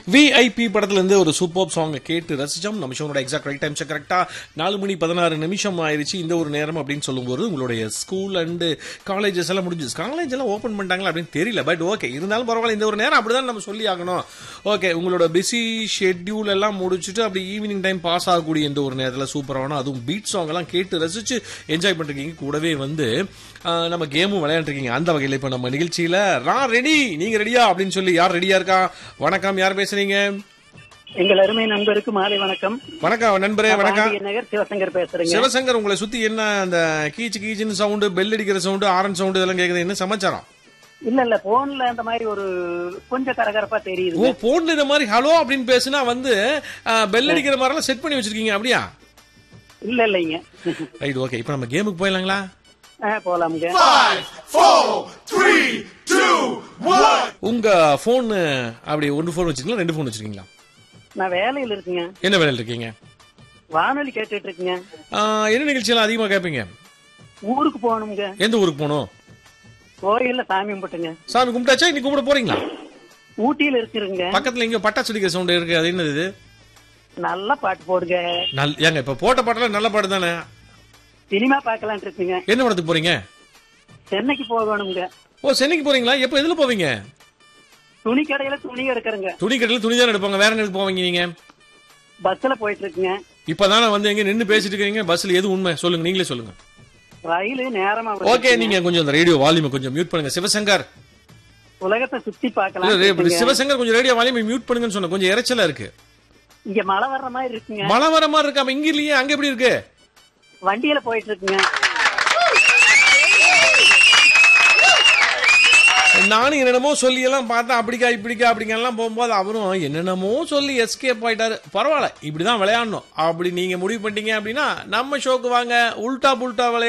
VIP படத்துல இருந்து ஒரு சூப்பர் சாங் கேட்டு ரசிச்சோம் நம்ம ஷோனோட எக்ஸாக்ட் ரைட் டைம் கரெக்டா நாலு மணி பதினாறு நிமிஷம் ஆயிருச்சு இந்த ஒரு நேரம் அப்படின்னு சொல்லும்போது உங்களுடைய ஸ்கூல் அண்ட் காலேஜஸ் எல்லாம் முடிஞ்சு காலேஜ் எல்லாம் ஓபன் பண்ணிட்டாங்களா அப்படின்னு தெரியல பட் ஓகே இருந்தாலும் பரவாயில்ல இந்த ஒரு நேரம் அப்படிதான் நம்ம சொல்லி ஆகணும் ஓகே உங்களோட பிஸி ஷெட்யூல் எல்லாம் முடிச்சுட்டு அப்படி ஈவினிங் டைம் பாஸ் ஆகக்கூடிய இந்த ஒரு நேரத்தில் சூப்பரான அதுவும் பீட் சாங் எல்லாம் கேட்டு ரசிச்சு என்ஜாய் பண்ணிருக்கீங்க கூடவே வந்து ஆஹ், நம்ம கேமும் விளையாண்டுருக்கீங்க அந்த வகையில் இப்போ நம்ம நிகழ்ச்சியில நான் ரெடி நீங்க ரெடியா அப்படின்னு சொல்லி யார் ரெடியா இருக்கா வணக்கம் யார் பேசுறீங்க எங்கள் அருமை நண்பருக்கு மாலை வணக்கம் வணக்கம் நண்பரே வணக்கம் பாண்டிய நகர் சிவசங்கர் பேசுறேங்க சிவசங்கர் உங்களை சுத்தி என்ன அந்த கீச்சு கீச்சுன்னு சவுண்டு பெல் அடிக்கிற சவுண்டு ஆரன் சவுண்டு இதெல்லாம் கேக்குது என்ன சமாச்சாரம் இல்ல இல்ல போன்ல அந்த மாதிரி ஒரு கொஞ்சம் கரகரப்பா தெரியுது ஓ போன்ல இந்த மாதிரி ஹலோ அப்படின்னு பேசுனா வந்து பெல் அடிக்கிற மாதிரி எல்லாம் செட் பண்ணி வச்சிருக்கீங்க அப்படியா இல்ல இல்லைங்க ரைட் ஓகே இப்போ நம்ம கேமுக்கு போயிடலாங்களா ஆ, போலாமுங்க உங்க போன் அப்படி ஒன்று போன் வச்சிருக்கீங்களா ரெண்டு போன் வச்சிருக்கீங்களா நான் வேலையில இருக்குங்க என்ன வேலையில் இருக்கீங்க வானொலி கேட்டுட்டு இருக்குங்க ஆஹ், என்ன நிகழ்ச்சியெல்லாம் அதிகமா கேட்பீங்க ஊருக்கு போகணுங்க எந்த ஊருக்கு போகணும் கோயில்ல சாமி கும்பிட்டுங்க சாமி கும்பிட்டாச்சா இன்னைக்கு கும்பிட போறீங்களா ஊட்டியில இருக்குறங்க பக்கத்துல இங்க பட்டாசு அடிக்கிற சவுண்ட் இருக்கு அது என்னது இது நல்ல பாட்டு போடுங்க நல் ஏங்க இப்ப போட்ட பாட்டெல்லாம் நல்ல பாட்டு தானே சினிமா பார்க்கலான் இருக்குங்க என்ன படத்துக்கு போறீங்க சென்னைக்கு போகணுங்க ஓ சென்னைக்கு போறீங்களா எப்ப எதுல போவீங்க துணி கடையில துணி எடுக்கிறேங்க துணி கடையில துணி தானே எடுப்பாங்க வேற எதுக்கு போவீங்க நீங்க பஸ்ல போயிட்டு இருக்குங்க இப்பதானே வந்து எங்க நின்னு பேசிட்டு இருக்கீங்க பஸ்ல எது உண்மை சொல்லுங்க நீங்களே சொல்லுங்க ரயில் நேரமா வருது. ஓகே நீங்க கொஞ்சம் அந்த ரேடியோ வால்யூமை கொஞ்சம் மியூட் பண்ணுங்க சிவசங்கர் உலகத்தை சுத்தி இல்ல, பார்க்கலாம் இப்படி இருக்குங்க. சிவசங்கர் கொஞ்சம் ரேடியோ வால்யூமை மியூட் பண்ணுங்கன்னு சொன்ன கொஞ்சம் இறைச்சலா இருக்கு இங்க மழை வர்ற மாதிரி இருக்குங்க மழை வர மாதிரி இருக்காம இங்க இல்லையே அங்க எப்படி இருக்கு வண்டியில போயிட்டு இருக்குங்க நானும் என்னென்னமோ சொல்லி எல்லாம் பார்த்தா அப்படிக்கா இப்படிக்கா அப்படிங்கலாம் போகும்போது அவரும் என்னென்னமோ சொல்லி எஸ்கேப் ஆயிட்டாரு பரவாயில்ல இப்படிதான் விளையாடணும் அப்படி நீங்க முடிவு பண்ணிட்டீங்க அப்படின்னா நம்ம ஷோக்கு வாங்க உல்டா புல்டா விளையாட